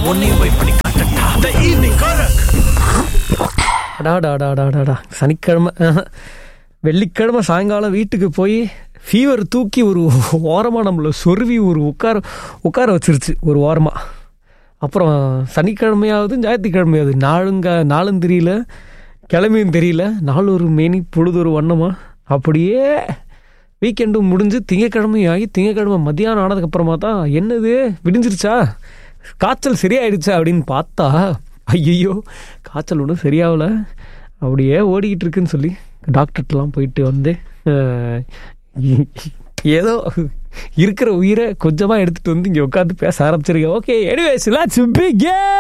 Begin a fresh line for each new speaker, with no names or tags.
உன்னையும் போய் பண்ணி காட்டட்டா த ஈவினிங் கரக்
அடாடாடாடாடாடா சனிக்கிழமை ஆஹா. வெள்ளிக்கிழமை சாயங்காலம் வீட்டுக்கு போய் ஃபீவர் தூக்கி ஒரு ஓரமாக நம்மளை சொருவி ஒரு உட்கார உட்கார வச்சிருச்சு ஒரு ஓரமாக அப்புறம் சனிக்கிழமையாவது ஞாயிற்றுக்கிழமையாவது நாளுங்க நாளும் தெரியல கிழமையும் தெரியல நாள் ஒரு மேனி பொழுது ஒரு வண்ணமா அப்படியே வீக்கெண்டும் முடிஞ்சு திங்கக்கிழமையும் ஆகி திங்கக்கிழமை மத்தியானம் ஆனதுக்கப்புறமா தான் என்னது விடிஞ்சிருச்சா காய்ச்சல் சரியாயிடுச்சா அப்படின்னு பார்த்தா ஐயோ காய்ச்சல் ஒன்றும் சரியாகல அப்படியே ஓடிக்கிட்டு இருக்குன்னு சொல்லி டாக்டர்கிட்டலாம் போயிட்டு வந்து அஹ், ஏதோ இருக்கிற உயிரை கொஞ்சமாக எடுத்துகிட்டு வந்து இங்கே உட்காந்து பேச ஆரம்பிச்சிருக்கேன் ஓகே எனிவேஸ் லாட்ஸ் பிக்